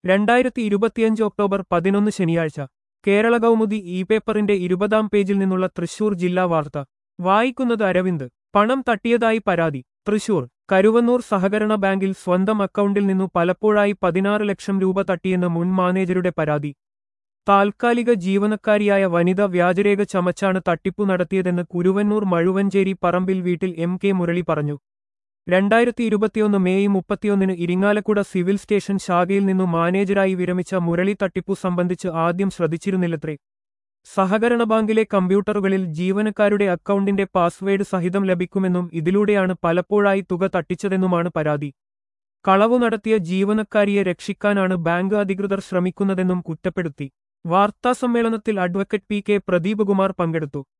രണ്ടായിരത്തി ഇരുപത്തിയഞ്ച് ഒക്ടോബർ പതിനൊന്ന് ശനിയാഴ്ച കേരള കൗമുദി ഇ പേപ്പറിന്റെ ഇരുപതാം പേജിൽ നിന്നുള്ള തൃശൂർ ജില്ലാ വാർത്ത വായിക്കുന്നത് അരവിന്ദ് പണം തട്ടിയതായി പരാതി തൃശൂർ കരുവന്നൂർ സഹകരണ ബാങ്കിൽ സ്വന്തം അക്കൗണ്ടിൽ നിന്നു പലപ്പോഴായി പതിനാറ് ലക്ഷം രൂപ തട്ടിയെന്ന് മുൻ മാനേജരുടെ പരാതി താൽക്കാലിക ജീവനക്കാരിയായ വനിത വ്യാജരേഖ ചമച്ചാണ് തട്ടിപ്പു നടത്തിയതെന്ന് കുരുവന്നൂർ മഴുവഞ്ചേരി പറമ്പിൽ വീട്ടിൽ എം കെ മുരളി പറഞ്ഞു രണ്ടായിരത്തി ഇരുപത്തിയൊന്ന് മെയ് മുപ്പത്തിയൊന്നിന് ഇരിങ്ങാലക്കുട സിവിൽ സ്റ്റേഷൻ ശാഖയിൽ നിന്നു മാനേജരായി വിരമിച്ച മുരളി തട്ടിപ്പു സംബന്ധിച്ച് ആദ്യം ശ്രദ്ധിച്ചിരുന്നില്ലത്രേ സഹകരണ ബാങ്കിലെ കമ്പ്യൂട്ടറുകളിൽ ജീവനക്കാരുടെ അക്കൗണ്ടിന്റെ പാസ്വേഡ് സഹിതം ലഭിക്കുമെന്നും ഇതിലൂടെയാണ് പലപ്പോഴായി തുക തട്ടിച്ചതെന്നുമാണ് പരാതി കളവു നടത്തിയ ജീവനക്കാരിയെ രക്ഷിക്കാനാണ് ബാങ്ക് അധികൃതർ ശ്രമിക്കുന്നതെന്നും കുറ്റപ്പെടുത്തി വാർത്താസമ്മേളനത്തിൽ അഡ്വക്കേറ്റ് പി കെ പ്രദീപകുമാർ പങ്കെടുത്തു